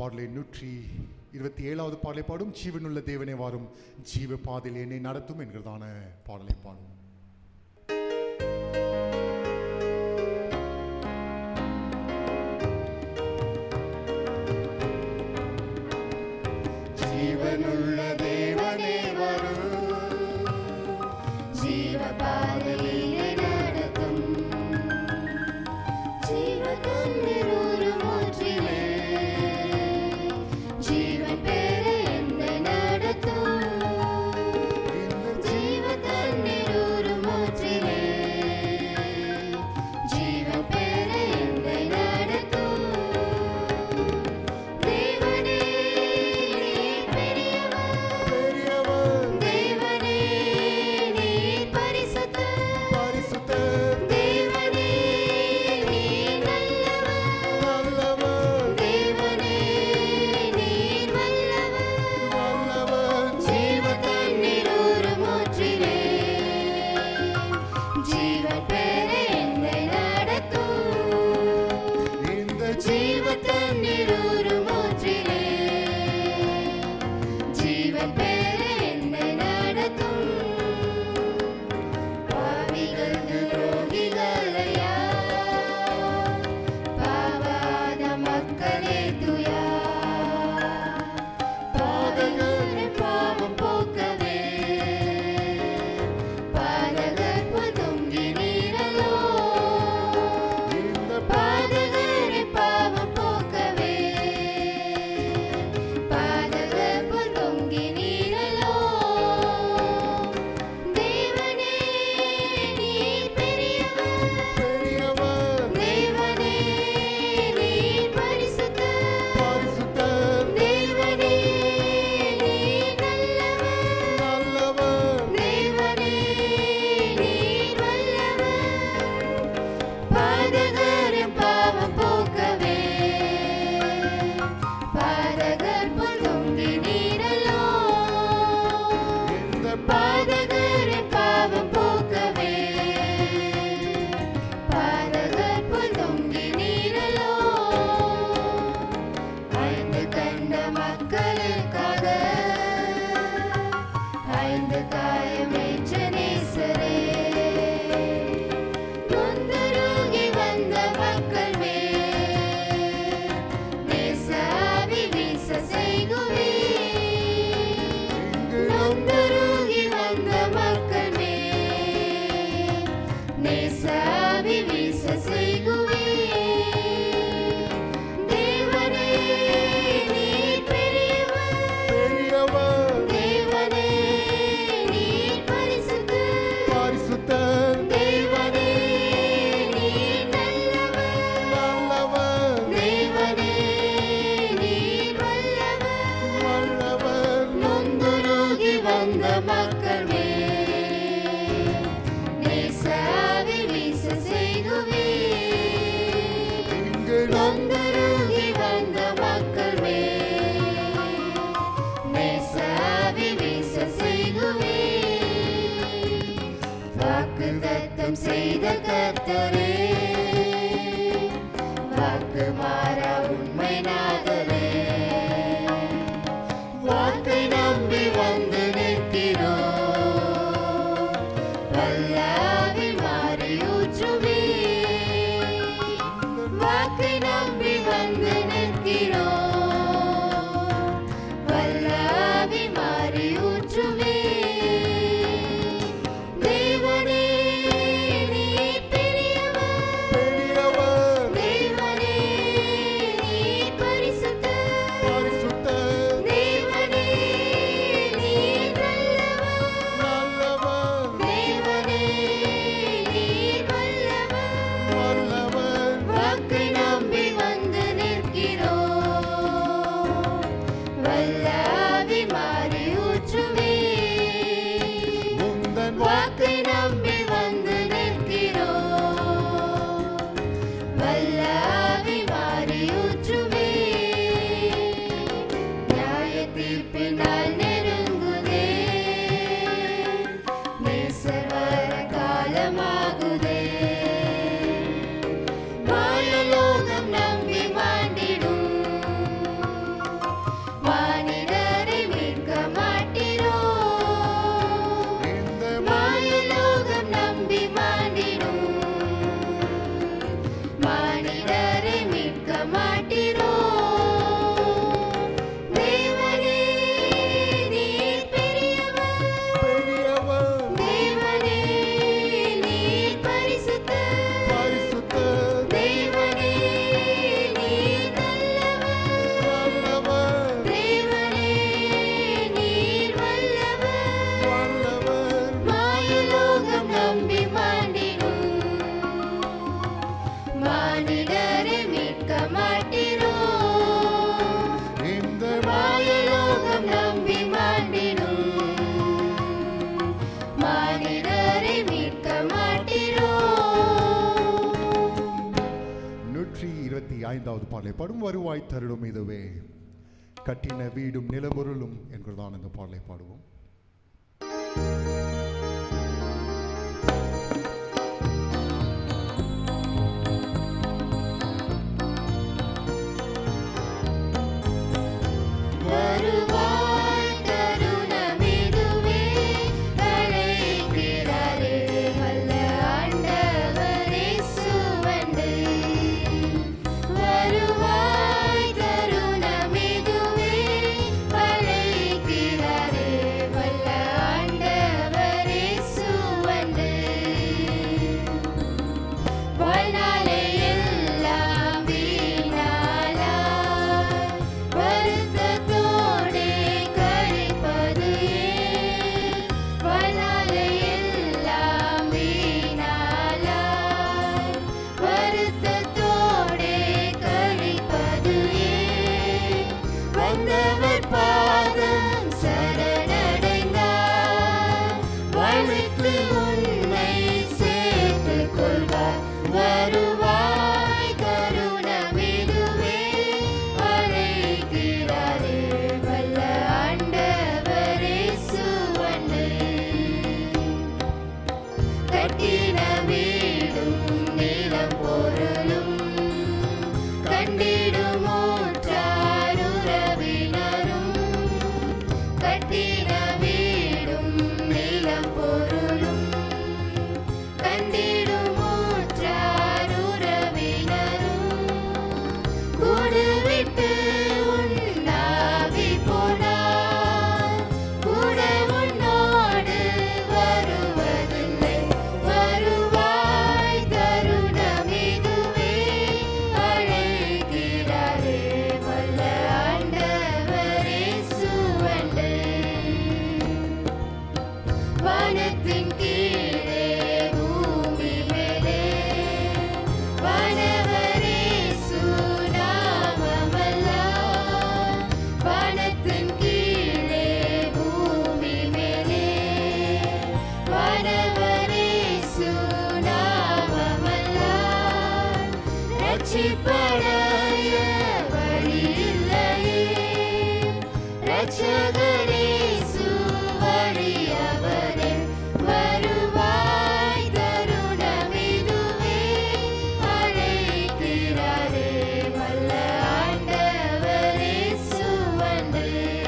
பாடலை நூற்றி இருபத்தி ஏழாவது பாடலை பாடும் ஜீவனுள்ள தேவனே வாரும் ஜீவ பாதையில் என்னை நடத்தும் என்கிறதான பாடலை பாடும் ஜீவனுள்ள தேவனே வரும் ஜீவபாதையிலே நடத்தும் ஜீவ தண்ணீர் ஊறும் ஊற்றிலே ஜீவன் பெற என்னை நடத்தும் ஜீவ தண்ணீர் ஊறும் ஊற்றிலே ஜீவன் பெற என்னை நடத்தும் தேவனே நீர் பெரியவர் பெரியவர் தேவனே நீர் பரிசுத்தர் பரிசுத்தர் தேவனே நீர் நல்லவர் நல்லவர் தேவனே நீர் வல்லவர் நல்லவர் ஜீவ தண்ணீர் ஊறும் ஊற்றிலே ஜீவன் பெற என்னை நடத்தும் இந்த ஜீவ தண்ணீர் ஊறும் ஊற்றிலே ஜீவன் பெற என்னை நடத்தும் பாவிகள் துரோகிகளையா பாவாத மக்களே துயா பாதகரை பாவம் போக்கவே பாதகர் புதுங்கி நீரலோ இந்த பாதகரை பாவம் போக்கவே பாதகர் புதுங்கி நீரலோ தேவனே நீர் பெரியவர் பெரியவர் தேவனே நீர் பரிசுத்தர் பரிசுத்தர் தேவனே நீர் நல்லவர் நல்லவர் தேவனே நீர் வல்லவர் பாதகரின் பாவம் போக்கவே பாதகர் பொதுங்கி நீரலோ இந்த பாதகரின் பாவம் போக்கவே பாதகர் பொதுங்கி நீரலோ ஐந்து கண்ட மக்களுக்காக ஐந்து காயமேற்ற நேசரே நொந்தருகி வந்த மக்கள் மேல் நேசாவி வீச செய்குவே நொந்தருகி வந்த மக்கள் மேல் நேசாவி வீச செய்குவே தேவனே நீர் பெரியவர் பெரியவர் தேவனே நீர் பரிசுத்தர் பரிசுத்தர் தேவனே நீர் நல்லவர் நல்லவர் தேவனே நீர் வல்லவர் வல்லவர் நொந்துருகி வந்த மக்கள் மேல் நேசாவி வீச செய்குவே எங்கள் நொந்துருகி வந்த மக்கள் மேல் நேசாவி வீச செய்குவே வாக்குத்தத்தம் செய்த கர்த்தரே வாக்கு மாறா உண்மை நாதரே வாக்கை நம்பி வந்து நிற்கிறோம் வல்லாவி மாறி ஊற்றுவே வாக்கை நம்பி வந்து நிற்கிறோம் வல்லாவி மாறி ஊற்றுவே தேவனே நீர் பெரியவர் பெரியவர் தேவனே நீர் பரிசுத்தர் பரிசுத்தர் தேவனே நீர் நல்லவர் நல்லவர் தேவனே மனிதரை மீட்க மாட்டீரோ நூற்றி இருபத்தி ஐந்தாவது பாடலை பாடும் வருவாய் தருணம் இதுவே கட்டின வீடும் நிலபொருளும் என்கிறதான் இந்த பாடலை பாடுவோம் வருவாய் தருணமிதுவே அழைக்கிறாரே வல்ல ஆண்டவரே சுவண்டு வருவாய் தருணமிதுவே அழைக்கிறாரே வல்ல ஆண்டவரே சுவண்டு வாழ்நாளை எல்லாம் வீணாலாய் வருத்தத்தோடே கழிப்பது ஏன்? வாழ்நாளை எல்லாம் வீணாலாய் வருத்தத்தோடே கழிப்பது ஏன்? வந்தவர் பாதம் சரணடைந்தார் வாழ்வுக்கு உன்னை சேர்த்துக் கொள்வார் வருவாய் தருணமிதுவே அழைக்கிறாரே வல்ல ஆண்டவரே சுவண்டு கட்டின வீடும் நிலம் பொருளும் கண்டிடும் ஊற்றார் உறவினரும் கட்டின வீடும் நிலம் பொருளும் கண்டிடும் ஊற்றார் உறவினரும் கூடு விட்டு உண்டாவி போனார் கூட உன்னோடு வருவதில்லை வருவாய் தருணமிதுவே அழைக்கிறாரே வல்ல ஆண்டவரே சுவண்டு வானத்தின் கீழே பூமி மேலே வானவரே சுனாமமல்லார் வானத்தின் கீழே பூமி மேலே வானவரே சுனாமமல்லார் ரட்சிப்படைய வழி இல்லையே ரட்சகரே சுவழியவரே வருவாய் தருணமிதுவே அழைக்கிறாரே வல்ல ஆண்டவரே சுவண்டு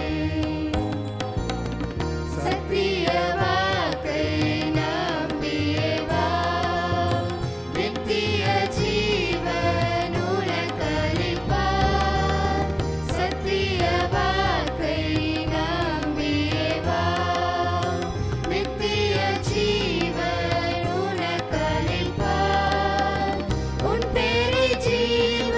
சத்திய வாக்கை நம்பியே வா நித்திய ஜீவன் உனக்களிப்பார் சத்திய வாக்கை நம்பியே வா நித்திய ஜீவன் உனக்களிப்பார் உன் பேரை ஜீவ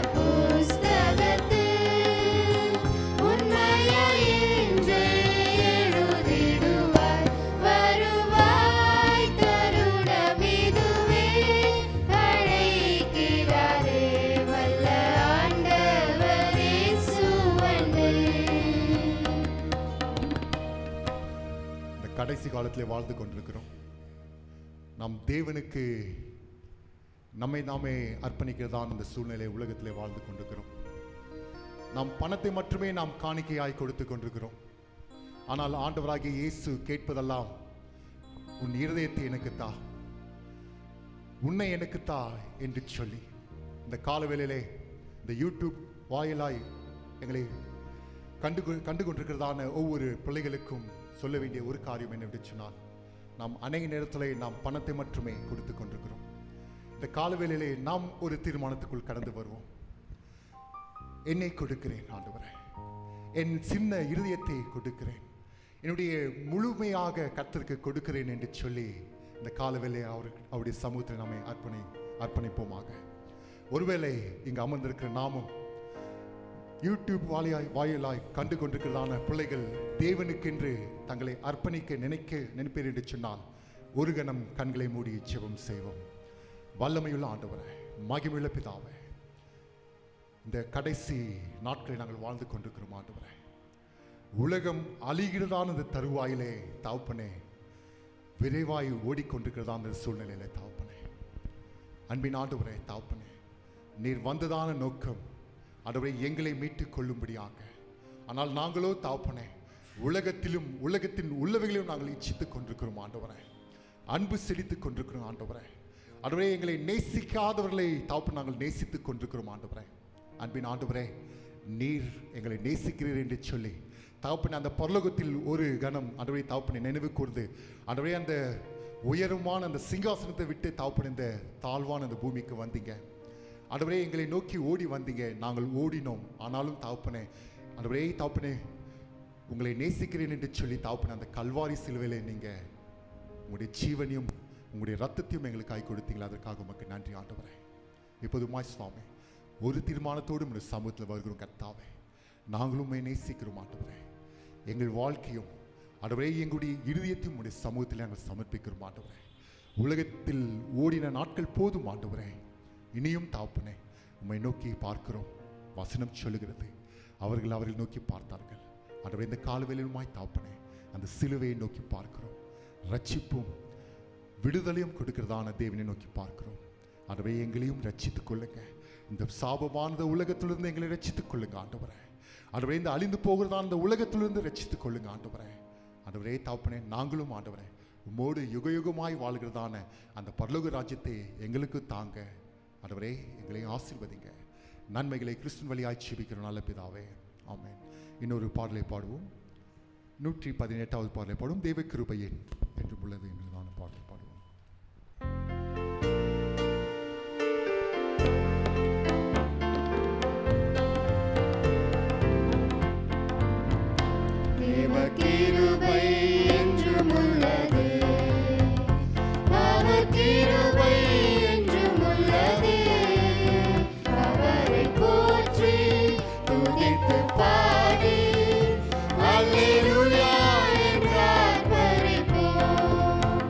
புஸ்தகத்தில் உண்மையாய் என்றே எழுதிடுவார் வருவாய் தருணமிதுவே அழைக்கிறாரே வல்ல ஆண்டவரே சுவண்டு இந்த கடைசி காலத்திலே வாழ்ந்து கொண்டிருக்கிறோம் நாம் தேவனுக்கு நம்மை நாமே அர்ப்பணிக்கிறதான் இந்த சூழ்நிலை உலகத்திலே வாழ்ந்து கொண்டிருக்கிறோம் நாம் பணத்தை மட்டுமே நாம் காணிக்கையாய் கொடுத்து கொண்டிருக்கிறோம் ஆனால் ஆண்டவராகிய இயேசு கேட்பதெல்லாம் உன் இருதயத்தை எனக்கு தா உன்னை எனக்கு தா என்று சொல்லி இந்த காலவேளையிலே இந்த யூடியூப் வாயிலாய் எங்களை கண்டு கொ- கண்டு கொண்டிருக்கிறதான ஒவ்வொரு பிள்ளைகளுக்கும் சொல்ல வேண்டிய ஒரு காரியம் என்னவென்று சொன்னால் நாம் அநேக நேரத்திலே நாம் பணத்தை மட்டுமே கொடுத்து கொண்டிருக்கிறோம் இந்த காலவேளையிலே நாம் ஒரு தீர்மானத்துக்குள் கடந்து வருவோம் என்னை கொடுக்கிறேன் ஆண்டவரே என் சின்ன இருதயத்தை கொடுக்கிறேன் என்னுடைய முழுமையாக கர்த்தருக்கு கொடுக்கிறேன் என்று சொல்லி இந்த காலவேளை அவர் அவருடைய சமூகத்தில் நாமே அர்ப்பணி அர்ப்பணிப்போமாக ஒருவேளை இங்கு அமர்ந்திருக்கிற நாமும் யூடியூப் வாயிலாய் வாயிலாய் கண்டு கொண்டிருக்கிறதான பிள்ளைகள் தேவனுக்கென்று தங்களை அர்ப்பணிக்க நினைக்க நினைப்பீர் என்று சொன்னால் ஒரு கணம் கண்களை மூடி ஜெபம் செய்வோம் வல்லமையுள்ள ஆண்டவரே மகிமையுள்ள பிதாவே இந்த கடைசி நாட்களை நாங்கள் வாழ்ந்து கொண்டிருக்கிறோம் ஆண்டவரே உலகம் அழிகிறதான இந்த தருவாயிலே தாப்பனே விரைவாய் ஓடிக்கொண்டிருக்கிறதா அந்த சூழ்நிலையில தாப்பனே அன்பின் ஆண்டவரே தாப்பனே நீர் வந்ததான நோக்கம் ஆண்டவரை எங்களை மீட்டுக் கொள்ளும்படியாக ஆனால் நாங்களோ தாப்பனே உலகத்திலும் உலகத்தின் உள்ளவைகளையும் நாங்கள் இச்சித்துக் கொண்டிருக்கிறோம் ஆண்டவரே அன்பு செலுத்திக் கொண்டிருக்கிறோம் ஆண்டவரே ஆண்டவரே எங்களை நேசிக்காதவர்களை தாப்பு நாங்கள் நேசித்துக் கொண்டிருக்கிறோம் ஆண்டவரே அன்பின் ஆண்டவரே நீர் எங்களை நேசிக்கிறீர் என்று சொல்லி தகப்பன் அந்த பரலோகத்தில் ஒரு கணம் ஆண்டவரை தாப்பனை நினைவு கூர்ந்து ஆண்டவரே அந்த உயரமான அந்த சிங்காசனத்தை விட்டு தாப்பன் இந்த தாழ்வான அந்த பூமிக்கு வந்தீங்க ஆண்டவரே எங்களை நோக்கி ஓடி வந்தீங்க நாங்கள் ஓடினோம் ஆனாலும் தாப்பனே ஆண்டவரே தாப்பனே உங்களை நேசிக்கிறேன் என்று சொல்லி தாப்பனே அந்த கல்வாரி சிலுவையில நீங்க உங்களுடைய ஜீவனையும் உங்களுடைய ரத்தத்தையும் எங்களுக்கு கை கொடுத்தீங்களா அதற்காக உமக்கு நன்றி ஆண்டவரே இப்போதுமாய் சுவாமி ஒரு தீர்மானத்தோடு உங்களுடைய சமூகத்தில் வருகிறோம் கர்த்தாவே நாங்களும் உம்மை நேசிக்கிறோம் ஆண்டவரே எங்கள் வாழ்க்கையும் ஆண்டவரே எங்களுடைய இருதயத்தையும் உங்களுடைய சமூகத்தில் நாங்கள் சமர்ப்பிக்கிறோம் ஆண்டவரே உலகத்தில் ஓடின நாட்கள் போதும் ஆண்டவரே இனியும் தாப்புனே உம்மை நோக்கி பார்க்கிறோம் வசனம் சொல்லுகிறது அவர்கள் அவரை நோக்கி பார்த்தார்கள் ஆண்டவரே இந்த காலவேலுமாய் தாப்பனே அந்த சிலுவையை நோக்கி பார்க்கிறோம் ரட்சிப்பும் விடுதலையும் கொடுக்கிறதான தேவனை நோக்கி பார்க்கிறோம் ஆண்டவரே எங்களையும் ரட்சித்துக் கொள்ளுங்க இந்த சாபமானத உலகத்திலிருந்து எங்களை ரட்சித்துக் கொள்ளுங்க ஆண்டவரே ஆண்டவரே இந்த அழிந்து போகிறதான இந்த உலகத்திலிருந்து ரட்சித்துக் கொள்ளுங்க ஆண்டவரே ஆண்டவரே தாப்பனே நாங்களும் ஆண்டவரே உம்மோடு யுக யுகமாய் வாழ்கிறதான அந்த பரலோக ராஜ்யத்தை எங்களுக்கு தாங்க ஆண்டவரே எங்களை ஆசீர்வதிங்க நன்மைகளை கிறிஸ்துவின் வழியாய் செபிக்கிற நல்ல பிதாவே ஆமென் இன்னொரு பாடலை பாடுவோம் நூற்றி பதினெட்டாவது பாடலை பாடுவோம் தேவ கிருபையேன் என்று உள்ளது என்றுதான பாடலை பாடுவோம் தேவ கிருபை என்றும் உள்ளது அவர் கிருபை என்றும் உள்ளது அவரை போற்றி துதித்து பாடி அல்லேலூயா என்று ஆர்ப்பரிப்போம்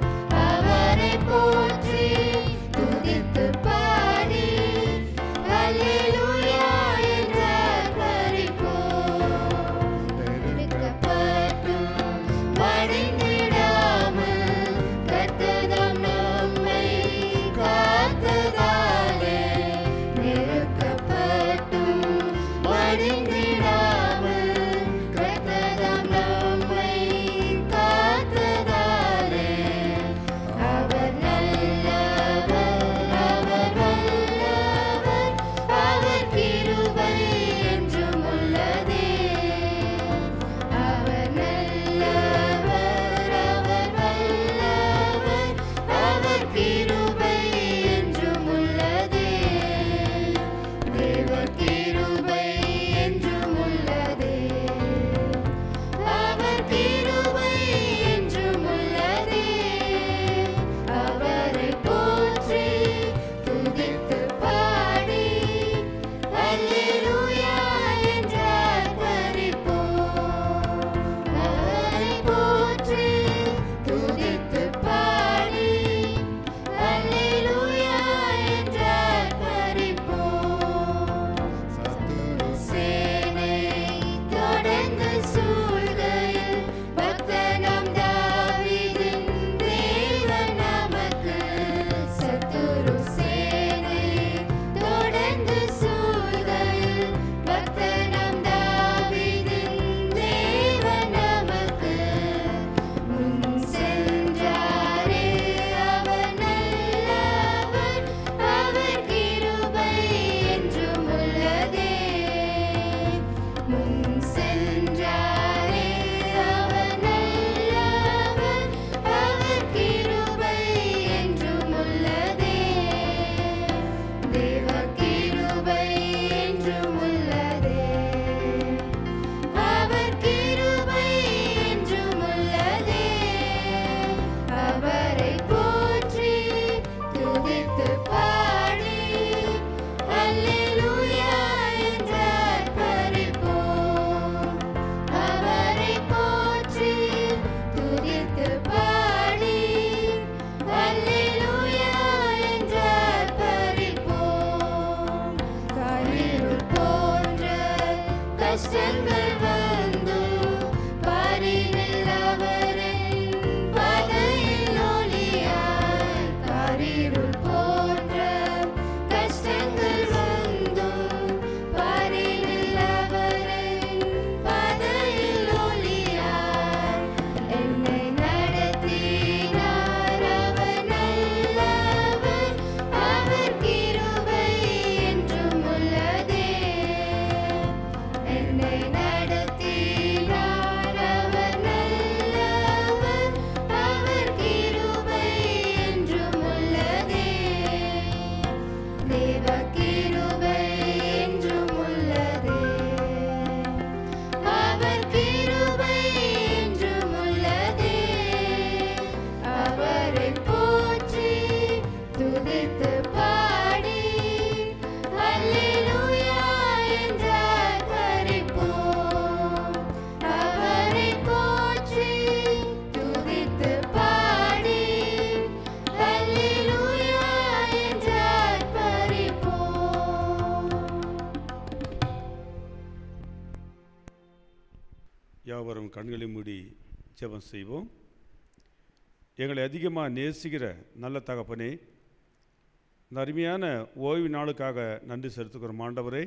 கண்களை மூடி ஜெபம் செய்வோம் எங்களை அதிகமாக நேசிக்கிற நல்ல தகப்பனே இந்த அருமையான ஓய்வு நாளுக்காக நன்றி செலுத்துகிறோம் ஆண்டவரே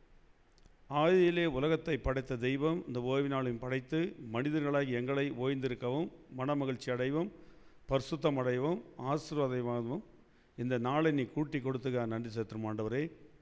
ஆதியிலே உலகத்தை படைத்த தெய்வம் இந்த ஓய்வு நாளையும் படைத்து மனிதர்களாகி எங்களை ஓய்ந்திருக்கவும் மனமகிழ்ச்சி அடைவும் பரிசுத்தம் அடைவும் ஆசீர்வாதமாகவும் இந்த நாளை நீ கூட்டி கொடுத்துக்க நன்றி செலுத்தும் ஆண்டவரே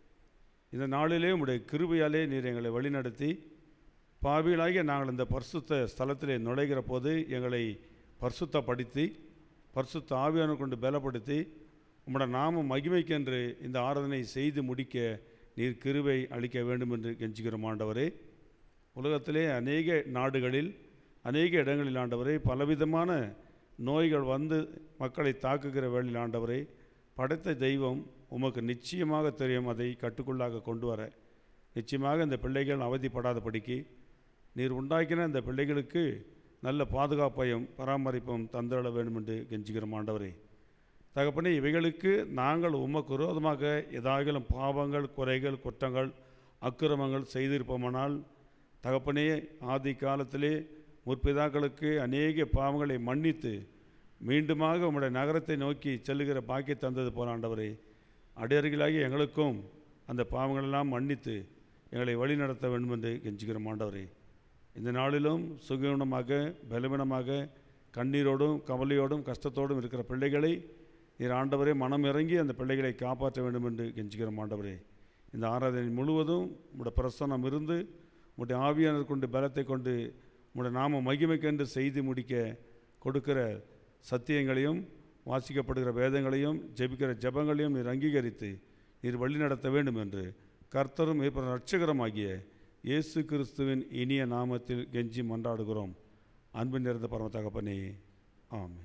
இந்த நாளிலே உம்முடைய கிருபையாலே நீர் எங்களை வழிநடத்தி பாவிகளாகிய நாங்கள் இந்த பரிசுத்த ஸ்தலத்திலே நுழைகிற போது எங்களை பரிசுத்தப்படுத்தி பரிசுத்த ஆவியான கொண்டு பலப்படுத்தி உம்முடைய நாம மகிமைக்கென்று இந்த ஆராதனை செய்து முடிக்க நீர் கிருபை அளிக்க வேண்டும் என்று கெஞ்சுகிறோம் ஆண்டவரே உலகத்திலே அநேக நாடுகளில் அநேக இடங்களில் ஆண்டவரே பலவிதமான நோய்கள் வந்து மக்களை தாக்குகிற வேளையில் ஆண்டவரே படைத்த தெய்வம் உமக்கு நிச்சயமாக தெரியும் அதை கட்டுக்குள்ளாக கொண்டு வர நிச்சயமாக இந்த பிள்ளைகள் அவதிப்படாதபடிக்கு நீர் உண்டாக்கின இந்த பிள்ளைகளுக்கு நல்ல பாதுகாப்பையும் பராமரிப்பும் தந்துட வேண்டும் என்று கெஞ்சுகிறோம் ஆண்டவரே தகப்பனே இவைகளுக்கு நாங்கள் உமக்கு விரோதமாக ஏதாகிலும் பாவங்கள் குறைகள் குற்றங்கள் அக்கிரமங்கள் செய்திருப்போமானால் தகப்பனே ஆதி காலத்திலே முற்பிதாக்களுக்கு அநேக பாவங்களை மன்னித்து மீண்டுமாக உம்முடைய நகரத்தை நோக்கி செல்லுகிற பாக்கிய தந்தது போல ஆண்டவரே அடியர்களாகி எங்களுக்கும் அந்த பாவங்களெல்லாம் மன்னித்து எங்களை வழி நடத்த வேண்டும் என்று கெஞ்சுகிறோம் ஆண்டவரே இந்த நாளிலும் சுகவீனமாக பலவீனமாக கண்ணீரோடும் கவலையோடும் கஷ்டத்தோடும் இருக்கிற பிள்ளைகளை நீர் ஆண்டவரே மனம் இறங்கி அந்த பிள்ளைகளை காப்பாற்ற வேண்டும் என்று கெஞ்சுகிறோம் ஆண்டவரே இந்த ஆராதனை முழுவதும் உம்முடைய பிரசன்னம் இருந்து உம்முடைய ஆவியானர் கொண்டு பலத்தை கொண்டு உம்முடைய நாம மகிமைக்கென்று செய்து முடிக்க கொடுக்கிற சத்தியங்களையும் வாசிக்கப்படுகிற வேதங்களையும் ஜெபிக்கிற ஜெபங்களையும் நீர் அங்கீகரித்து நீர் வழி நடத்த வேண்டும் என்று கர்த்தரும் மேற்பட ரட்சகரமாகிய இயேசு கிறிஸ்துவின் இனிய நாமத்தில் கெஞ்சி மன்றாடுகிறோம் அன்பின் நிறைந்த பரம தகப்பனே ஆமென்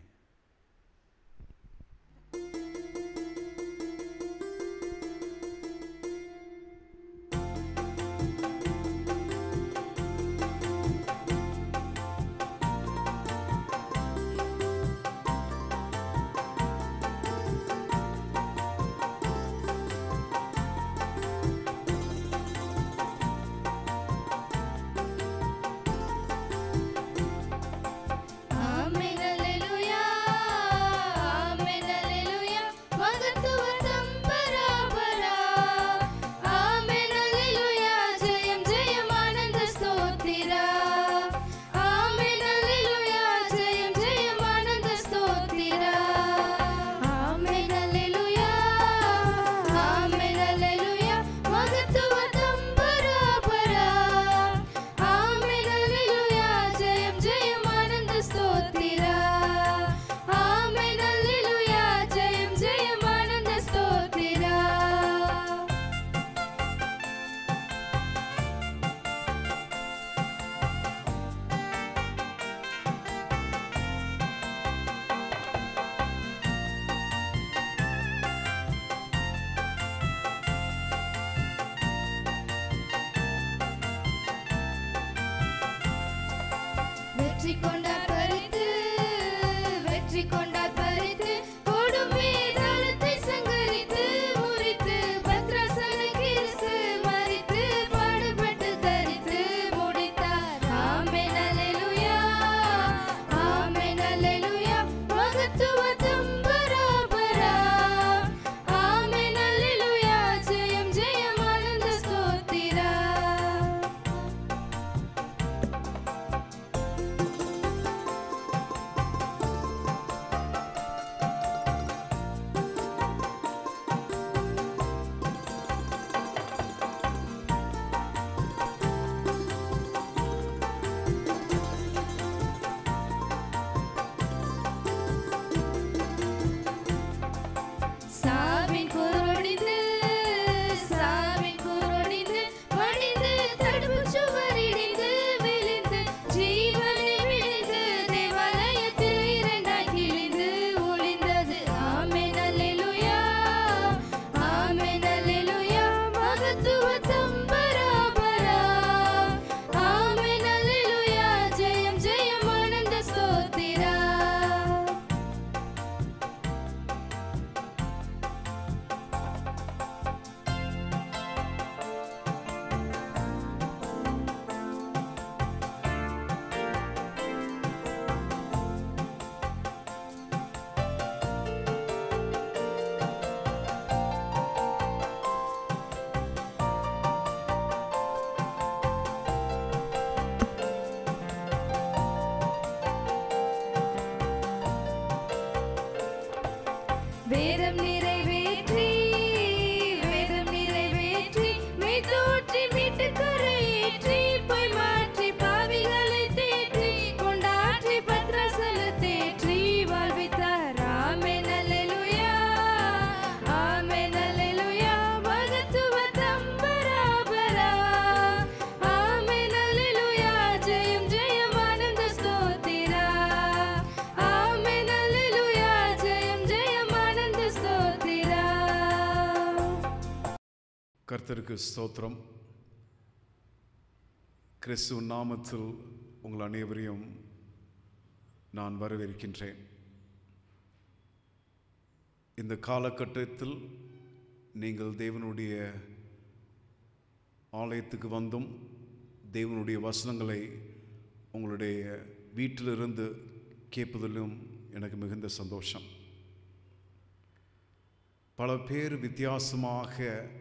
ஆமென் அல்லேலூயா வேதம் நிறைவேற்றி வேதம் நிறைவேற்றி மெய்தூற்றி மீட்டு கரையேற்றி பொய் மாற்றி பாவிகளை தேற்றி கொண்டாற்றி பத்ரசல தேற்றி வாழ்வித்தார் ஆமென் அல்லேலூயா ஆமென் அல்லேலூயா மகத்துவ தம்பராபரா ஆமென் அல்லேலூயா ஜெயம் ஜெயம் ஆனந்த ஸ்தோத்திரா ஆமென் அல்லேலூயா ஜெயம் ஜெயம் ஆனந்த ஸ்தோத்திரா கர்த்தருக்கு ஸ்தோத்திரம் கிறிஸ்துவ நாமத்தில் உங்கள் அனைவரையும் நான் வரவேற்கின்றேன் இந்த காலகட்டத்தில் நீங்கள் தேவனுடைய ஆலயத்துக்கு வந்தும் தேவனுடைய வசனங்களை உங்களுடைய வீட்டிலிருந்து கேட்பதிலும் எனக்கு மிகுந்த சந்தோஷம் பல பேர் வித்தியாசமாக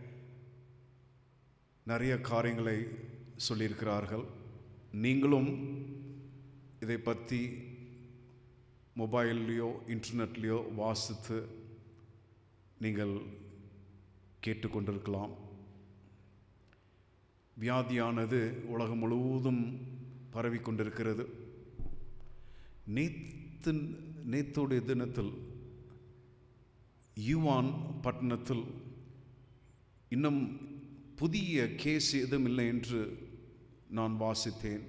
நிறைய காரியங்களை சொல்லியிருக்கிறார்கள் நீங்களும் இதை பற்றி மொபைல்லையோ இன்டர்நெட்லேயோ வாசித்து நீங்கள் கேட்டுக்கொண்டிருக்கலாம் வியாதியானது உலகம் முழுவதும் பரவி கொண்டிருக்கிறது நேத்து நேத்துடைய தினத்தில் யுவான் பட்டணத்தில் இன்னும் புதிய கேஸ் எதுவும் இல்லை என்று நான் வாசித்தேன்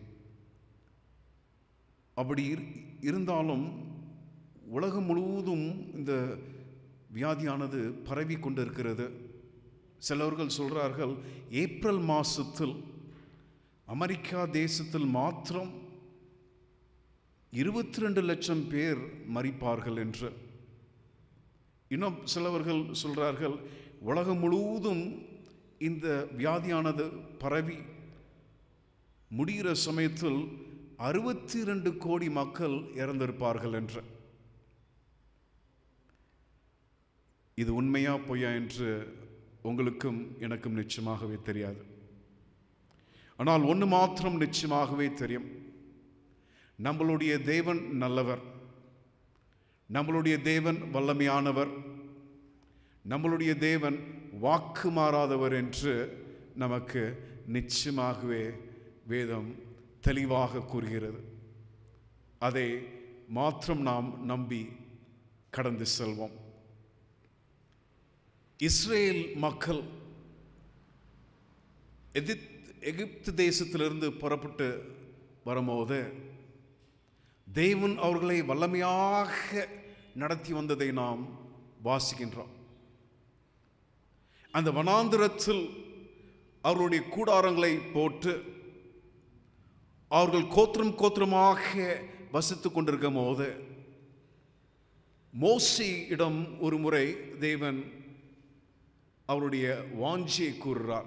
அப்படி இரு- இருந்தாலும் உலகம் முழுவதும் இந்த வியாதியானது பரவி கொண்டிருக்கிறது சிலவர்கள் சொல்கிறார்கள் ஏப்ரல் மாதத்தில் அமெரிக்கா தேசத்தில் மாத்திரம் இருபத்தி ரெண்டு லட்சம் பேர் மரிப்பார்கள் என்று இன்னும் சிலவர்கள் சொல்கிறார்கள் உலகம் முழுவதும் இந்த வியாதியானது பரவி முடிகிற சமயத்தில் அறுபத்தி ரெண்டு கோடி மக்கள் இறந்திருப்பார்கள் என்று இது உண்மையா பொய்யா என்று உங்களுக்கும் எனக்கும் நிச்சயமாகவே தெரியாது ஆனால் ஒன்று மாத்திரம் நிச்சயமாகவே தெரியும் நம்மளுடைய தேவன் நல்லவர் நம்மளுடைய தேவன் வல்லமையானவர் நம்மளுடைய தேவன் வாக்கு மாறாதவர் என்று நமக்கு நிச்சயமாகவே வேதம் தெளிவாக கூறுகிறது அதை மாத்திரம் நாம் நம்பி கடந்து செல்வோம் இஸ்ரேல் மக்கள் எகிப்த் எகிப்து தேசத்திலிருந்து புறப்பட்டு வரும்போது தேவன் அவர்களை வல்லமையாக நடத்தி வந்ததை நாம் வாசிக்கின்றோம் அந்த வனாந்திரத்தில் அவர்களுடைய கூடாரங்களை போட்டு அவர்கள் கோத்திரம் கோத்திரமாக வசித்துக் கொண்டிருக்கும் போது மோசியிடம் ஒரு முறை தேவன் அவருடைய வாஞ்சியை கூறுகிறார்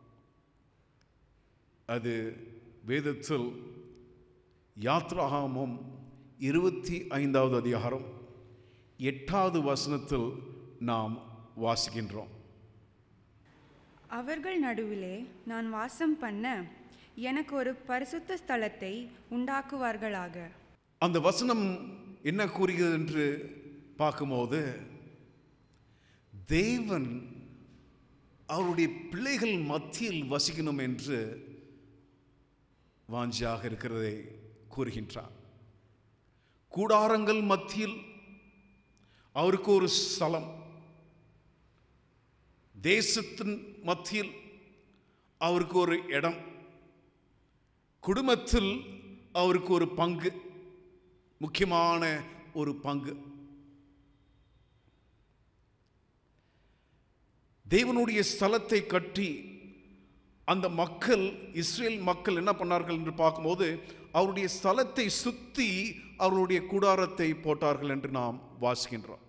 அது வேதத்தில் யாத்ராகமம் இருபத்தி ஐந்தாவது அதிகாரம் எட்டாவது வசனத்தில் நாம் வாசிக்கின்றோம் அவர்கள் நடுவிலே நான் வாசம் பண்ண எனக்கு ஒரு பரிசுத்த ஸ்தலத்தை உண்டாக்குவார்களாக அந்த வசனம் என்ன கூறுகிறது என்று பார்க்கும்போது தேவன் அவருடைய பிள்ளைகள் மத்தியில் வசிக்கணும் என்று வாஞ்சியாக இருக்கிறதை கூறுகின்றார் கூடாரங்கள் மத்தியில் அவருக்கு ஒரு ஸ்தலம் தேசத்தின் மத்தியில் அவருக்கு ஒரு இடம் குடும்பத்தில் அவருக்கு ஒரு பங்கு முக்கியமான ஒரு பங்கு தேவனுடைய ஸ்தலத்தை கட்டி அந்த மக்கள் இஸ்ரேல் மக்கள் என்ன பண்ணார்கள் என்று பார்க்கும்போது அவருடைய ஸ்தலத்தை சுத்தி அவருடைய கூடாரத்தை போட்டார்கள் என்று நாம் வாசிக்கின்றோம்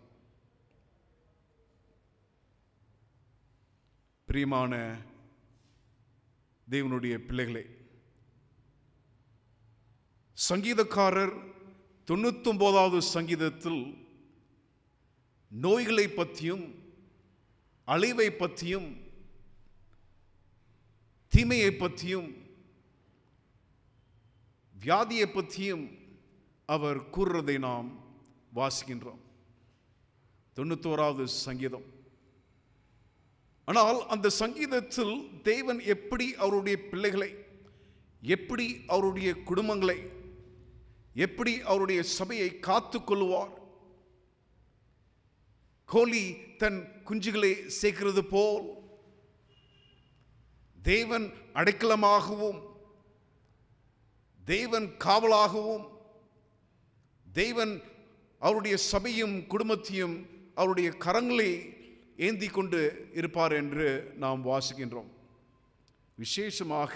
பிரியமான தேவனுடைய பிள்ளைகளே சங்கீதக்காரர் தொண்ணூத்தொன்பதாவது சங்கீதத்தில் நோய்களை பற்றியும் அழிவை பற்றியும் தீமையை பற்றியும் வியாதியை பற்றியும் அவர் கூறுறதை நாம் வாசிக்கின்றோம் தொண்ணூத்தோராவது சங்கீதம் ஆனால் அந்த சங்கீதத்தில் தேவன் எப்படி அவருடைய பிள்ளைகளை எப்படி அவருடைய குடும்பங்களை எப்படி அவருடைய சபையை காத்துக் கொள்வார் கோழி தன் குஞ்சுகளை சேர்க்கிறது போல் தேவன் அடைக்கலமாகவும் தேவன் காவலாகவும் தேவன் அவருடைய சபையும் குடும்பத்தையும் அவருடைய கரங்களை ஏந்தி கொண்டு இருப்பார் என்று நாம் வாசிக்கின்றோம் விசேஷமாக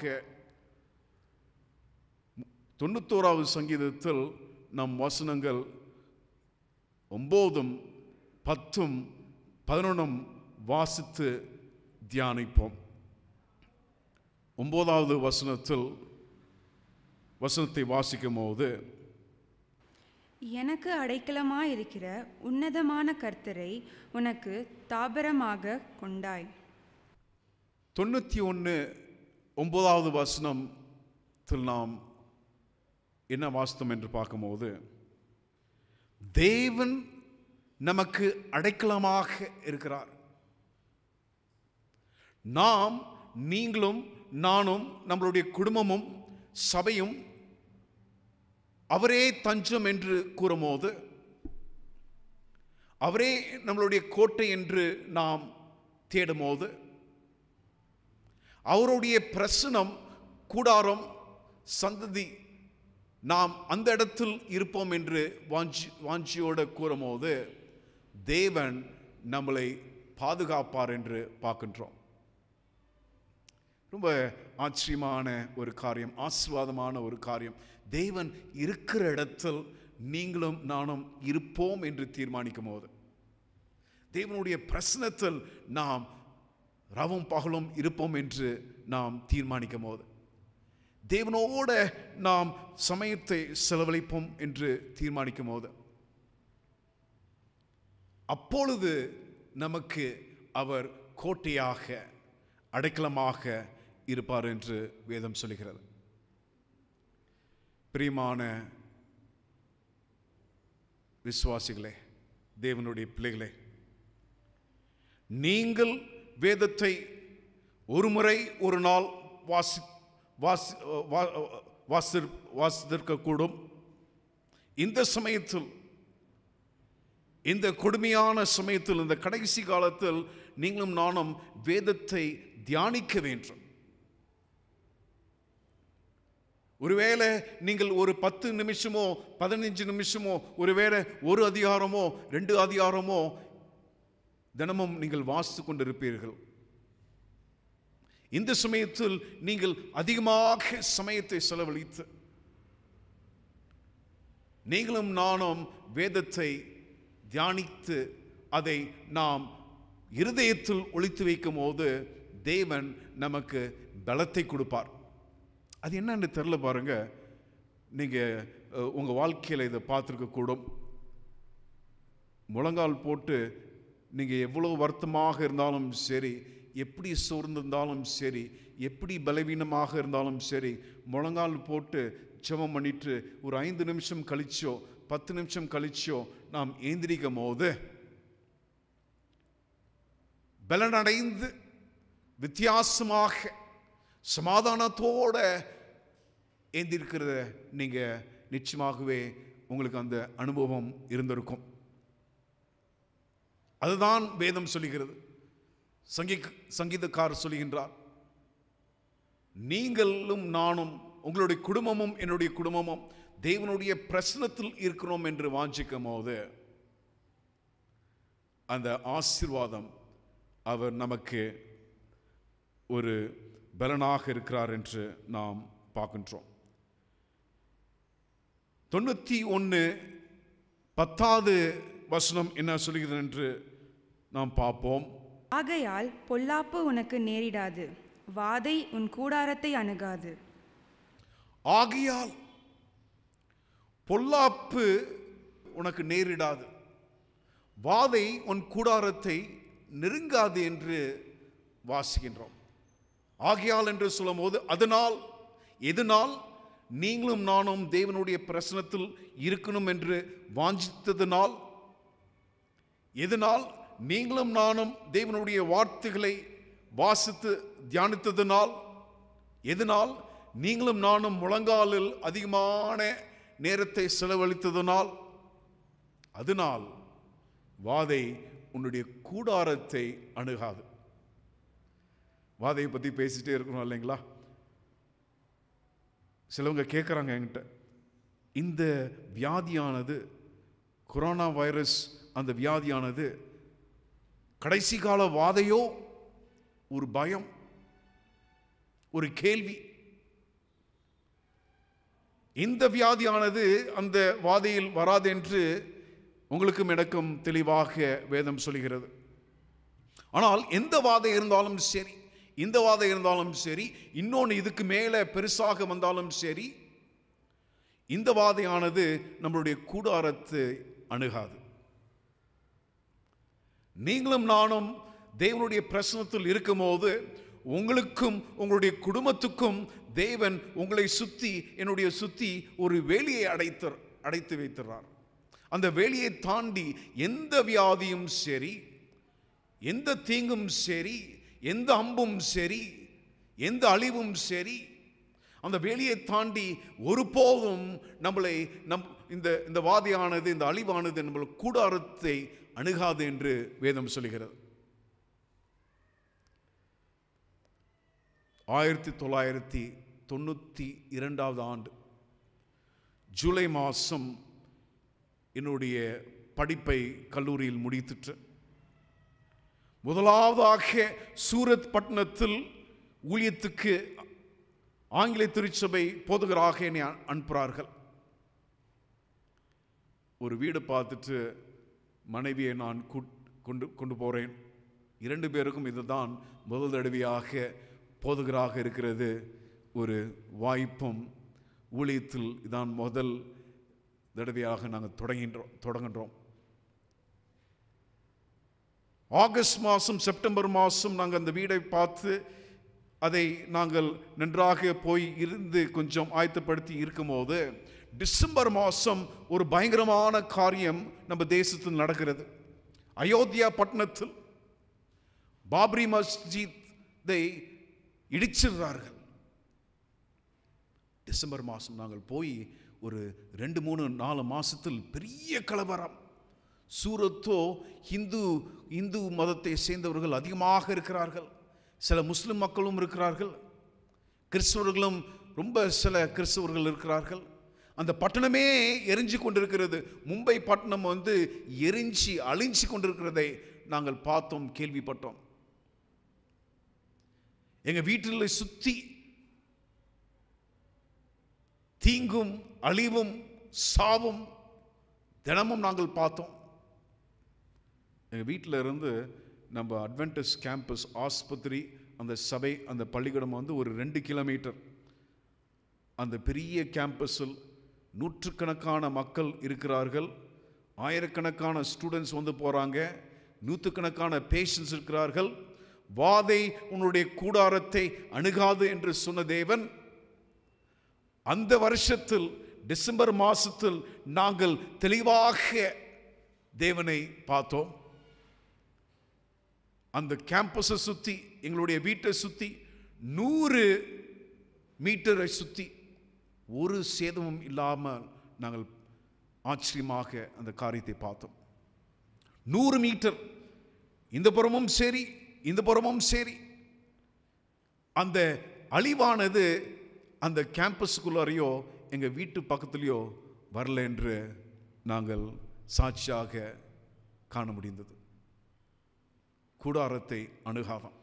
தொண்ணூத்தோராவது சங்கீதத்தில் நம் வசனங்கள் ஒம்போதும் பத்தும் பதினொன்றும் வாசித்து தியானிப்போம் ஒன்பதாவது வசனத்தில் வசனத்தை வாசிக்கும் போது எனக்கு அடைக்கலமாயிருக்கிற உன்னதமான கர்த்தரை உனக்கு தாபரமாக கொண்டாய் தொண்ணூற்றி ஒன்று ஒன்பதாவது வசனத்தில் நாம் என்ன வாஸ்தம் என்று பார்க்கும்போது தேவன் நமக்கு அடைக்கலமாக இருக்கிறார் நாம் நீங்களும் நானும் நம்மளுடைய குடும்பமும் சபையும் அவரே தஞ்சம் என்று கூறும்போது அவரே நம்மளுடைய கோட்டை என்று நாம் தேடும்போது அவருடைய பிரசனம் கூடாரம் சந்ததி நாம் அந்த இடத்தில் இருப்போம் என்று வாஞ்சி வாஞ்சியோடு கூறும்போது தேவன் நம்மளை பாதுகாப்பார் என்று பார்க்கின்றோம் ரொம்ப ஆச்சரியமான ஒரு காரியம் ஆசீர்வாதமான ஒரு காரியம் தேவன் இருக்கிற இடத்தில் நீங்களும் நானும் இருப்போம் என்று தீர்மானிக்கும் போது தேவனுடைய பிரசனத்தில் நாம் ரவும் பகலும் இருப்போம் என்று நாம் தீர்மானிக்கும் போது தேவனோட நாம் சமயத்தை செலவழிப்போம் என்று தீர்மானிக்கும் போது அப்பொழுது நமக்கு அவர் கோட்டையாக அடைக்கலமாக இருப்பார் என்று வேதம் சொல்கிறது பிரியமான விசுவாசிகளே தேவனுடைய பிள்ளைகளே நீங்கள் வேதத்தை ஒரு முறை ஒரு நாள் வாசி வாசி வா- வாசி வாசித்திருக்கக்கூடும் இந்த சமயத்தில் இந்த கொடுமையான சமயத்தில் இந்த கடைசி காலத்தில் நீங்களும் நானும் வேதத்தை தியானிக்க வேண்டும் ஒருவேளை நீங்கள் ஒரு பத்து நிமிஷமோ பதினஞ்சு நிமிஷமோ ஒருவேளை ஒரு அதிகாரமோ ரெண்டு அதிகாரமோ தினமும் நீங்கள் வாசித்து கொண்டிருப்பீர்கள் இந்த சமயத்தில் நீங்கள் அதிகமாக சமயத்தை செலவழித்து நீங்களும் நானும் வேதத்தை தியானித்து அதை நாம் இருதயத்தில் ஒளித்து வைக்கும் போது தேவன் நமக்கு பலத்தை கொடுப்பார் அது என்னன்னு தெரில பாருங்க நீங்கள் உங்கள் வாழ்க்கையில் இதை பார்த்துருக்க கூடும் முழங்கால் போட்டு நீங்கள் எவ்வளோ வருத்தமாக இருந்தாலும் சரி எப்படி சோர்ந்திருந்தாலும் சரி எப்படி பலவீனமாக இருந்தாலும் சரி முழங்கால் போட்டு ஜெபம் பண்ணிட்டு ஒரு ஐந்து நிமிஷம் கழிச்சோ பத்து நிமிஷம் கழிச்சோ நாம் ஏந்திரிக்கும் போது பலனடைந்து வித்தியாசமாக சமாதானத்தோட ஏந்திருக்கிறத நீங்கள் நிச்சயமாகவே உங்களுக்கு அந்த அனுபவம் இருந்திருக்கும் அதுதான் வேதம் சொல்லுகிறது சங்கீ சங்கீதக்காரர் சொல்லுகின்றார் நீங்களும் நானும் உங்களுடைய குடும்பமும் என்னுடைய குடும்பமும் தேவனுடைய பிரசனத்தில் இருக்கிறோம் என்று வாஞ்சிக்கும் போது அந்த ஆசீர்வாதம் அவர் நமக்கு ஒரு பலனாக இருக்கிறார் என்று நாம் பார்க்கின்றோம் தொண்ணூற்றி ஒன்று பத்தாவது வசனம் என்ன சொல்கிறது என்று நாம் பார்ப்போம் ஆகையால் பொல்லாப்பு உனக்கு நேரிடாது வாதை உன் கூடாரத்தை அணுகாது ஆகையால் பொல்லாப்பு உனக்கு நேரிடாது வாதை உன் கூடாரத்தை நெருங்காது என்று வாசிக்கின்றோம் ஆகையால் என்று சொல்லும்போது அதனால் எதனால் நீங்களும் நானும் தேவனுடைய பிரசனத்தில் இருக்கணும் என்று வாஞ்சித்ததினால் எதனால் நீங்களும் நானும் தேவனுடைய வார்த்தைகளை வாசித்து தியானித்ததினால் எதனால் நீங்களும் நானும் முழங்காலில் அதிகமான நேரத்தை செலவழித்ததனால் அதனால் வாதை உன்னுடைய கூடாரத்தை அணுகாது வாதையை பற்றி பேசிட்டே இருக்கணும் இல்லைங்களா சிலவங்க கேட்குறாங்க என்கிட்ட இந்த வியாதியானது கொரோனா வைரஸ் அந்த வியாதியானது கடைசி கால வாதையோ ஒரு பயம் ஒரு கேள்வி இந்த வியாதியானது அந்த வாதையில் வராது என்று உங்களுக்கும் எனக்கும் தெளிவாக வேதம் சொல்கிறது ஆனால் எந்த வாதை இருந்தாலும் சரி இந்த வாதை இருந்தாலும் சரி இன்னொன்று இதுக்கு மேலே பெருசாக வந்தாலும் சரி இந்த வாதையானது நம்மளுடைய கூடாரத்தை அணுகாது நீங்களும் நானும் தேவனுடைய பிரசனத்தில் இருக்கும்போது உங்களுக்கும் உங்களுடைய குடும்பத்துக்கும் தேவன் உங்களை சுத்தி என்னுடைய சுத்தி ஒரு வேலியை அடைத்து அடைத்து வைத்துறார் அந்த வேலியை தாண்டி எந்த வியாதியும் சரி எந்த தீங்கும் சரி எந்த அம்பும் சரி எந்த அழிவும் சரி அந்த வேலியை தாண்டி ஒருபோதும் நம்மளை நம் இந்த இந்த வாதியானது இந்த அழிவானது நம்மள கூடாரத்தை அணுகாது என்று வேதம் சொல்கிறது ஆயிரத்தி தொள்ளாயிரத்தி தொண்ணூற்றி இரண்டாவது ஆண்டு ஜூலை மாதம் என்னுடைய படிப்பை கல்லூரியில் முடித்துட்டு முதலாவதாக சூரத் பட்டணத்தில் ஊழியத்துக்கு ஆங்கில திருச்சபை போதுகராக என்னை அ- அனுப்புகிறார்கள் ஒரு வீடு பார்த்துட்டு மனைவியை நான் கூட்- கொண்டு கொண்டு போகிறேன் இரண்டு பேருக்கும் இதுதான் முதல் தடவையாக போதுகராக இருக்கிறது ஒரு வாய்ப்பும் ஊழியத்தில் இதான் முதல் தடவையாக நாங்கள் தொடங்கின்றோம் தொடங்குன்றோம் ஆகஸ்ட் மாதம் செப்டம்பர் மாதம் நாங்கள் அந்த வீடை பார்த்து அதை நாங்கள் நன்றாக போய் இருந்து கொஞ்சம் ஆயத்தப்படுத்தி இருக்கும்போது டிசம்பர் மாதம் ஒரு பயங்கரமான காரியம் நம்ம தேசத்தில் நடக்கிறது அயோத்தியா பட்டணத்தில் பாப்ரி மஸ்ஜித்தை இடிச்சிடுறார்கள் டிசம்பர் மாதம் நாங்கள் போய் ஒரு ரெண்டு மூணு நாலு மாசத்தில் பெரிய கலவரம் சூரத்தோ இந்து இந்து மதத்தை சேர்ந்தவர்கள் அதிகமாக இருக்கிறார்கள் சில முஸ்லிம் மக்களும் இருக்கிறார்கள் கிறிஸ்தவர்களும் ரொம்ப சில கிறிஸ்தவர்கள் இருக்கிறார்கள் அந்த பட்டணமே எரிஞ்சு கொண்டிருக்கிறது மும்பை பட்டணம் வந்து எரிஞ்சு அழிஞ்சு கொண்டிருக்கிறதை நாங்கள் பார்த்தோம் கேள்விப்பட்டோம் எங்க வீட்டில் சுத்தி தீங்கும் அழிவும் சாவும் தினமும் நாங்கள் பார்த்தோம் எங்கள் வீட்டில் இருந்து நம்ம அட்வென்டஸ் கேம்பஸ் ஆஸ்பத்திரி அந்த சபை அந்த பள்ளிக்கூடம் வந்து ஒரு ரெண்டு கிலோமீட்டர் அந்த பெரிய கேம்பஸில் நூற்றுக்கணக்கான மக்கள் இருக்கிறார்கள் ஆயிரக்கணக்கான ஸ்டூடெண்ட்ஸ் வந்து போகிறாங்க நூற்றுக்கணக்கான பேஷண்ட்ஸ் இருக்கிறார்கள் வாதை உன்னுடைய கூடாரத்தை அணுகாது என்று சொன்ன தேவன் அந்த வருஷத்தில் டிசம்பர் மாசத்தில் நாங்கள் தெளிவாக தேவனை பார்த்தோம் அந்த கேம்பஸை சுத்தி எங்களுடைய வீட்டை சுத்தி நூறு மீட்டரை சுத்தி ஒரு சேதமும் இல்லாமல் நாங்கள் ஆச்சரியமாக அந்த காரியத்தை பார்த்தோம் நூறு மீட்டர் இந்த புறமும் சரி இந்த புறமும் சரி அந்த அழிவானது அந்த கேம்பஸுக்குள்ளாரையோ எங்கள் வீட்டு பக்கத்துலேயோ வரல என்று நாங்கள் சாட்சியாக காண முடிந்தது கூடாரத்தை அணுகாதான்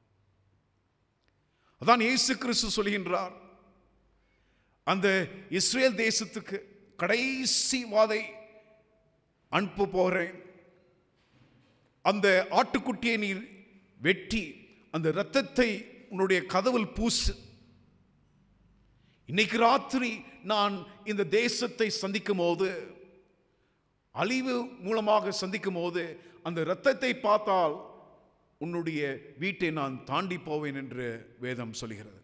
அதான் இயேசு கிறிஸ்து சொல்கின்றார் அந்த இஸ்ரேல் தேசத்துக்கு கடைசி வாதை அனுப்ப போகிறேன் அந்த ஆட்டுக்குட்டியை நீர் வெட்டி அந்த இரத்தத்தை உன்னுடைய கதவில் பூசு இன்னைக்கு ராத்திரி நான் இந்த தேசத்தை சந்திக்கும் போது அழிவு மூலமாக சந்திக்கும் போது அந்த இரத்தத்தை பார்த்தால் உன்னுடைய வீட்டை நான் தாண்டி போவேன் என்று வேதம் சொல்கிறது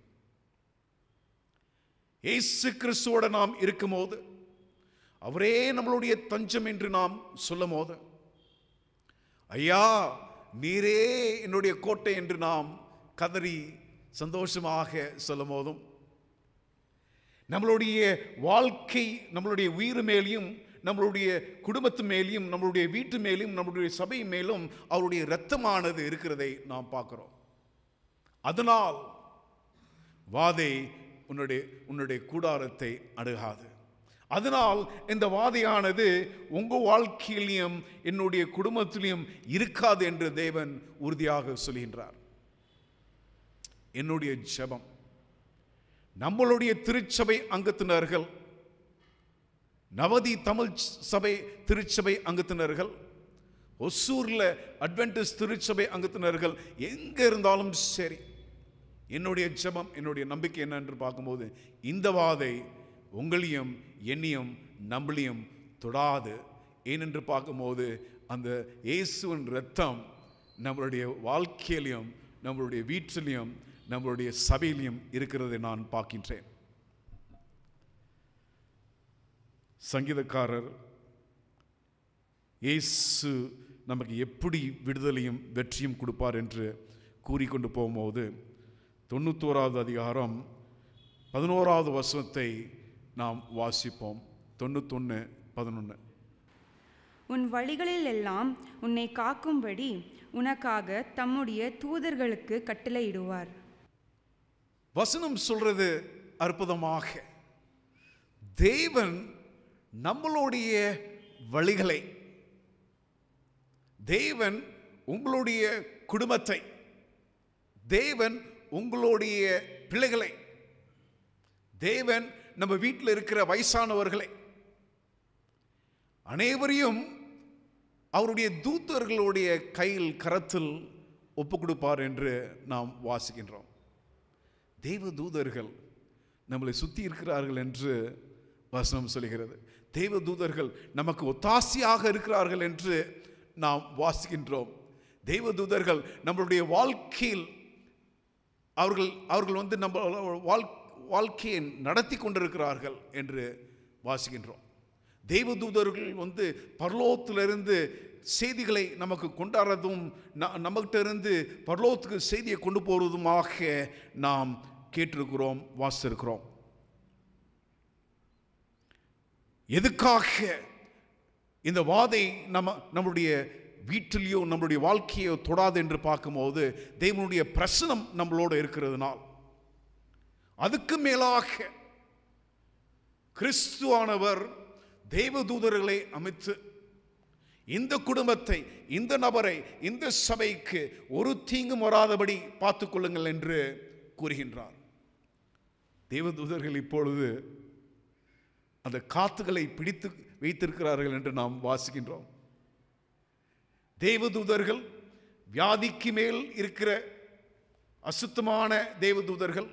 இயேசு கிறிஸ்துவோட நாம் இருக்கும்போது அவரே நம்மளுடைய தஞ்சம் என்று நாம் சொல்லும் போது ஐயா நீரே என்னுடைய கோட்டை என்று நாம் கதறி சந்தோஷமாக சொல்லும் போதும் நம்மளுடைய வாழ்க்கை நம்மளுடைய உயிர் மேலேயும் நம்மளுடைய குடும்பத்து மேலேயும் நம்மளுடைய வீட்டு மேலேயும் நம்மளுடைய சபை மேலும் அவருடைய இரத்தமானது இருக்கிறதை நாம் பார்க்கிறோம் அதனால் வாதை உன்னுடைய உன்னுடைய கூடாரத்தை அணுகாது அதனால் இந்த வாதையானது உங்க வாழ்க்கையிலையும் என்னுடைய குடும்பத்திலையும் இருக்காது என்று தேவன் உறுதியாக சொல்கின்றார் என்னுடைய ஜெபம் நம்மளுடைய திருச்சபை அங்கத்தினர்கள் நவதி தமிழ் சபை திருச்சபை அங்கத்தினர்கள் ஒசூர்ல அட்வென்டிஸ் திருச்சபை அங்கத்தினர்கள் எங்க இருந்தாலும் சரி என்னுடைய ஜெபம் என்னுடைய நம்பிக்கை என்ன என்று பார்க்கும்போது இந்த வாதை உங்களையும் என்னையும் நம்மளையும் தொடாது ஏனென்று பார்க்கும்போது அந்த இயேசுவின் ரத்தம் நம்மளுடைய வாழ்க்கையிலையும் நம்மளுடைய வீட்டிலையும் நம்மளுடைய சபையிலையும் இருக்கிறதை நான் பார்க்கின்றேன் சங்கீதக்காரர் இயேசு நமக்கு எப்படி விடுதலையும் வெற்றியும் கொடுப்பார் என்று கூறிக்கொண்டு போகும்போது தொண்ணூத்தோராவது அதிகாரம் பதினோராவது வசனத்தை நாம் வாசிப்போம் தொண்ணூத்தொன்று பதினொன்று உன் வழிகளில் எல்லாம் உன்னை காக்கும்படி உனக்காக தம்முடைய தூதர்களுக்கு கட்டளையிடுவார் வசனம் சொல்றது அற்புதமாக தேவன் நம்மளுடைய வழிகளை தேவன் உங்களுடைய குடும்பத்தை தேவன் உங்களுடைய பிள்ளைகளை தேவன் நம்ம வீட்டில் இருக்கிற வயசானவர்களை அனைவரையும் அவருடைய தூதர்களுடைய கையில் கரத்தில் ஒப்பு கொடுப்பார் என்று நாம் வாசிக்கின்றோம் தெய்வ தூதர்கள் நம்மளை சுத்தி இருக்கிறார்கள் என்று வசனம் சொல்கிறது தெய்வ தூதர்கள் நமக்கு ஒத்தாசையாக இருக்கிறார்கள் என்று நாம் வாசிக்கின்றோம் தெய்வ தூதர்கள் நம்மளுடைய வாழ்க்கையில் அவர்கள் அவர்கள் வந்து நம்ம வாழ் வாழ்க்கையை நடத்தி கொண்டிருக்கிறார்கள் என்று வாசிக்கின்றோம் தெய்வ தூதர்கள் வந்து பரலோகத்திலிருந்து செய்திகளை நமக்கு கொண்டாடுறதும் ந- நம்மகிட்ட இருந்து பரலோகத்துக்கு செய்தியை கொண்டு போகிறதுமாக நாம் கேட்டிருக்கிறோம் வாசித்திருக்கிறோம் எதுக்காக இந்த வாதை நம்ம நம்மளுடைய வீட்டிலேயோ நம்மளுடைய வாழ்க்கையோ தொடாது என்று பார்க்கும்போது தேவனுடைய பிரசனம் நம்மளோட இருக்கிறதுனால் அதுக்கு மேலாக கிறிஸ்துவானவர் தேவதூதர்களை அமைத்து இந்த குடும்பத்தை இந்த நபரை இந்த சபைக்கு ஒரு தீங்கும் வராதபடி பார்த்துக் கொள்ளுங்கள் என்று கூறுகின்றார் தேவதூதர்கள் இப்பொழுது அந்த காத்துகளை பிடித்து வைத்திருக்கிறார்கள் என்று நாம் வாசிக்கின்றோம் தேவதூதர்கள் வியாதிக்கு மேல் இருக்கிற அசுத்தமான தேவதூதர்கள்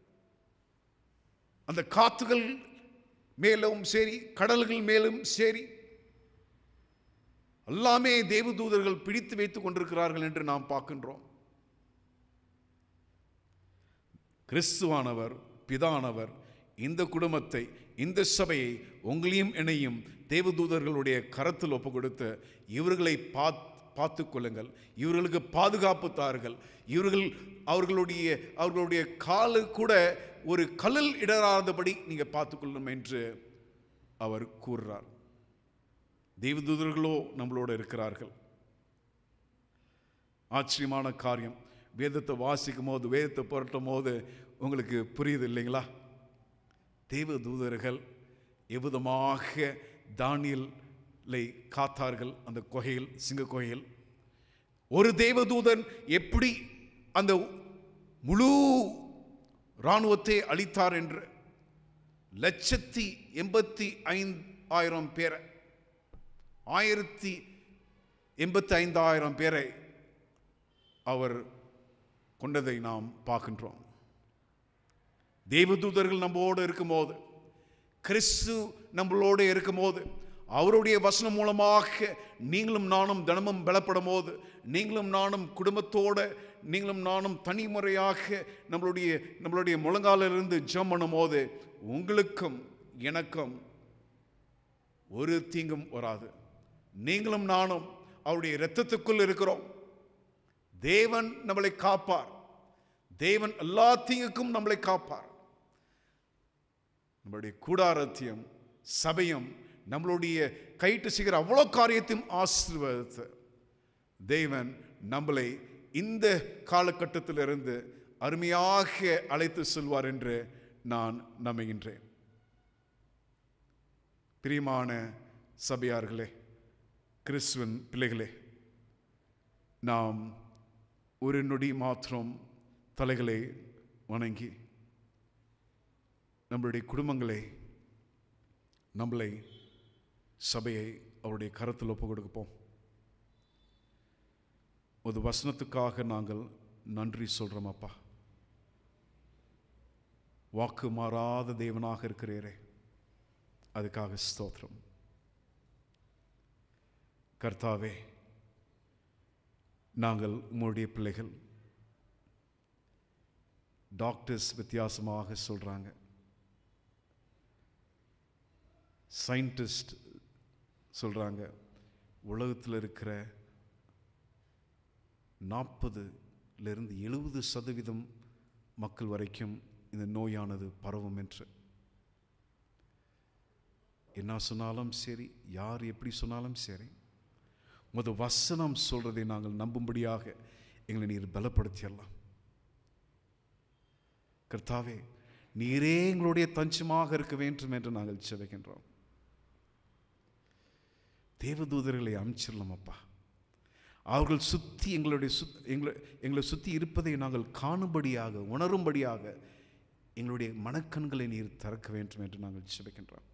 அந்த காத்துகள் மேலும் சரி கடல்கள் மேலும் சரி எல்லாமே தேவதூதர்கள் பிடித்து வைத்துக் கொண்டிருக்கிறார்கள் என்று நாம் பார்க்கின்றோம் கிறிஸ்துவானவர் பிதானவர் இந்த குடும்பத்தை இந்த சபையை உங்களையும் என்னையும் தேவதூதர்களுடைய கரத்தில் ஒப்பு கொடுத்து இவர்களை பாத் பார்த்து கொள்ளுங்கள் இவர்களுக்கு பாதுகாப்பு தாருங்கள் இவர்கள் அவர்களுடைய அவர்களுடைய காலு கூட ஒரு கல்லில் இடராதபடி நீங்கள் பார்த்துக்கொள்ளணும் என்று அவர் கூறுறார் தேவதூதர்களோ நம்மளோட இருக்கிறார்கள் ஆச்சரியமான காரியம் வேதத்தை வாசிக்கும் போது வேதத்தை புரட்டும் போது உங்களுக்கு புரியுது இல்லைங்களா தேவ தூதர்கள் எவ்விதமாக தானியலை காத்தார்கள் அந்த குகையில் சிங்க குகையில் ஒரு தேவதூதன் எப்படி அந்த முழு இராணுவத்தை அளித்தார் என்று லட்சத்தி எண்பத்தி ஐந்து ஆயிரம் பேரை ஆயிரத்தி எண்பத்தி ஐந்தாயிரம் பேரை அவர் கொண்டதை நாம் பார்க்கின்றோம் தேவதூதர்கள் நம்மோடு இருக்கும்போது கிறிஸ்து நம்மளோடு இருக்கும்போது அவருடைய வசனம் மூலமாக நீங்களும் நானும் தினமும் பலப்படும் போது நீங்களும் நானும் குடும்பத்தோட நீங்களும் நானும் தனிமுறையாக நம்மளுடைய நம்மளுடைய முழங்காலிலிருந்து ஜெபம் பண்ணும் போது உங்களுக்கும் எனக்கும் ஒரு தீங்கும் வராது நீங்களும் நானும் அவருடைய இரத்தத்துக்குள் இருக்கிறோம் தேவன் நம்மளை காப்பார் தேவன் எல்லா தீங்குக்கும் நம்மளை காப்பார் நம்மளுடைய கூடாரத்தையும் சபையும் நம்மளுடைய கைட்டு செய்கிற அவ்வளோ காரியத்தையும் ஆசீர்வதித்து தேவன் நம்மளை இந்த காலகட்டத்திலிருந்து அருமையாக அழைத்து செல்வார் என்று நான் நம்புகின்றேன் பிரியமான சபையார்களே கிறிஸ்துவன் பிள்ளைகளே நாம் ஒரு நொடி மாத்திரம் தலைகளை வணங்கி நம்மளுடைய குடும்பங்களை நம்மளை சபையை அவருடைய கரத்தில் ஒப்பு கொடுப்போம் ஒரு வசனத்துக்காக நாங்கள் நன்றி சொல்கிறோம் அப்பா வாக்கு மாறாத தேவனாக இருக்கிறீரே அதுக்காக ஸ்தோத்திரம் கர்த்தாவே நாங்கள் உங்களுடைய பிள்ளைகள் டாக்டர்ஸ் வித்தியாசமாக சொல்கிறாங்க சயின்டிஸ்ட் சொல்கிறாங்க உலகத்தில் இருக்கிற நாற்பதுலேருந்து எழுபது சதவீதம் மக்கள் வரைக்கும் இந்த நோயானது பரவும் என்று என்ன சொன்னாலும் சரி யார் எப்படி சொன்னாலும் சரி உமது வசனம் சொல்றதை நாங்கள் நம்பும்படியாக எங்களை நீர் பலப்படுத்தியல்லாம் கர்த்தாவே நீரே எங்களுடைய தஞ்சமாக இருக்க வேண்டும் என்று நாங்கள் செவைகின்றோம் தேவதூதர்களை அமைச்சிடலாம் அப்பா அவர்கள் சுற்றி எங்களுடைய சுத் எங்களை எங்களை சுற்றி இருப்பதை நாங்கள் காணும்படியாக உணரும்படியாக எங்களுடைய மனக்கண்களை நீர் திறக்க வேண்டும் என்று நாங்கள் செபிக்கின்றோம்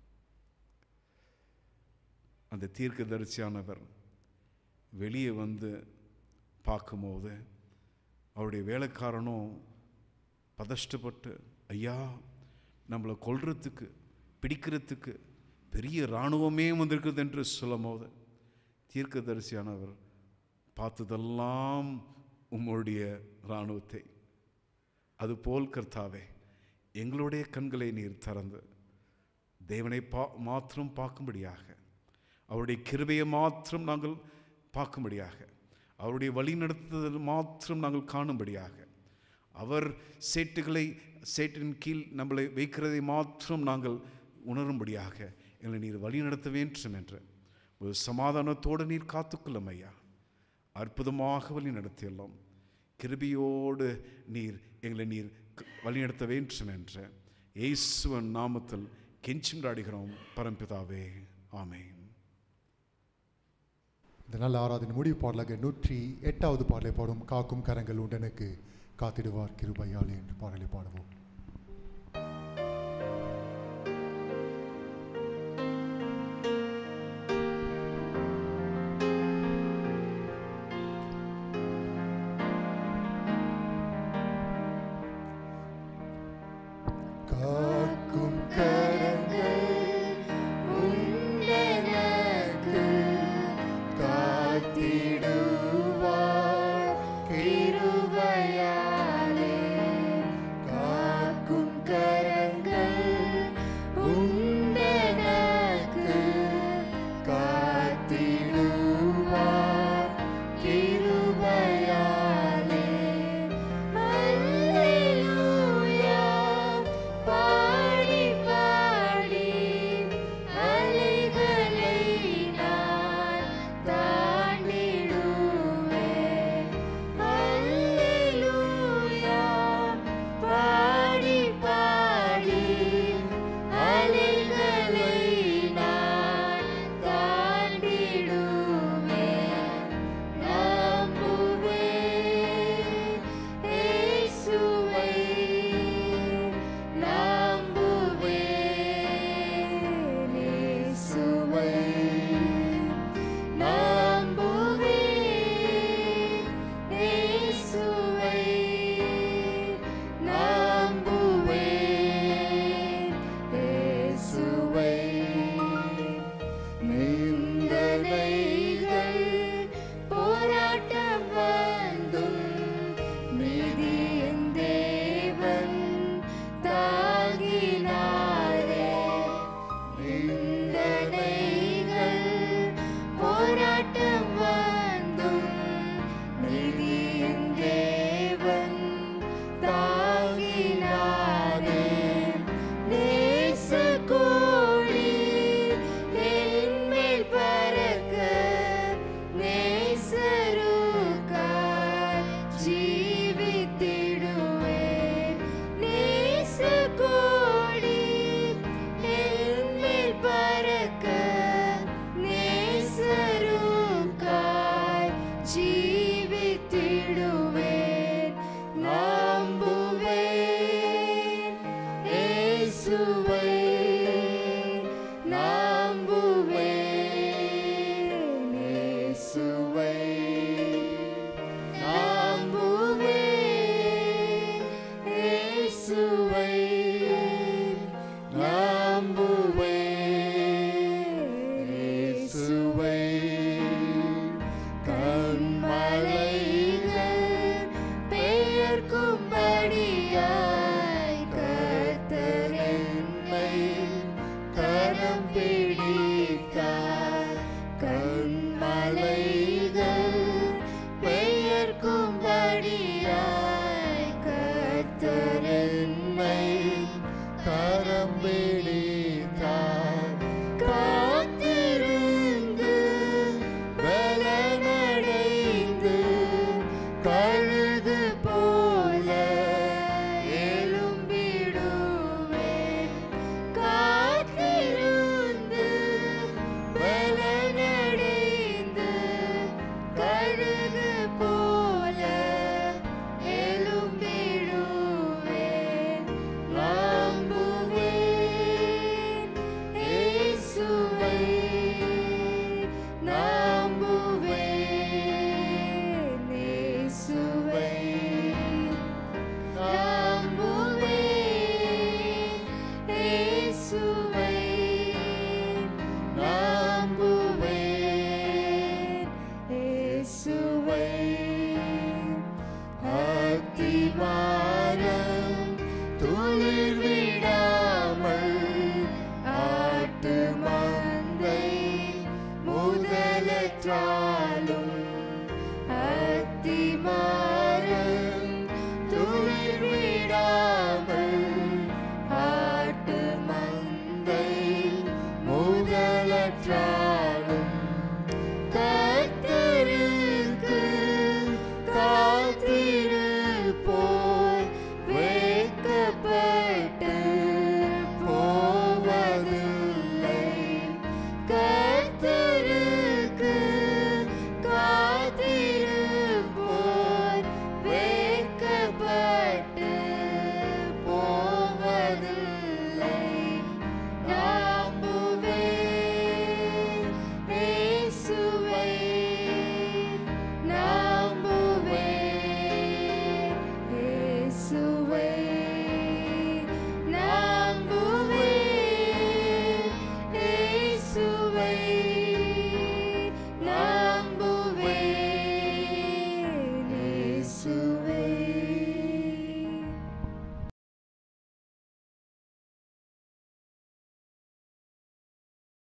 அந்த தீர்க்கதரிசியானவர் வெளியே வந்து பார்க்கும்போது அவருடைய வேலைக்காரனும் பதஷ்டப்பட்டு ஐயா நம்மளை கொல்றதுக்கு பிடிக்கிறதுக்கு பெரிய இராணுவமே வந்திருக்குது என்று சொல்லும் போது தீர்க்கதரிசியானவர் பார்த்ததெல்லாம் உம்முடைய இராணுவத்தை அதுபோல் கர்த்தாவே எங்களுடைய கண்களை நீர் திறந்து தேவனை பா மாத்திரம் பார்க்கும்படியாக அவருடைய கிருபையை மாத்திரம் நாங்கள் பார்க்கும்படியாக அவருடைய வழி நடத்துதல் மாத்திரம் நாங்கள் காணும்படியாக அவர் சேட்டுகளை சேட்டின் கீழ் நம்மளை வைக்கிறதை மாத்திரம் நாங்கள் உணரும்படியாக எங்களை நீர் வழி நடத்த வேண்டும் என்று ஒரு சமாதானத்தோடு நீர் காத்துக்கொள்ளும் ஐயா அற்புதமாக வழி நடத்தியெல்லாம் கிருபியோடு நீர் எங்களை நீர் க- வழிநடத்த வேண்டும் என்ற இயேசுவன் நாமத்தில் கெஞ்சும் அடிக்கிறோம் பரம்பிதாவே ஆமென் இந்த நல்ல ஆராதனை முடிவு பாடலாக நூற்றி எட்டாவது பாடலை பாடும் காக்கும் கரங்கள் உண்டனுக்கு காத்திடுவார் கிருபையாளி என்று பாடலை பாடுவோம்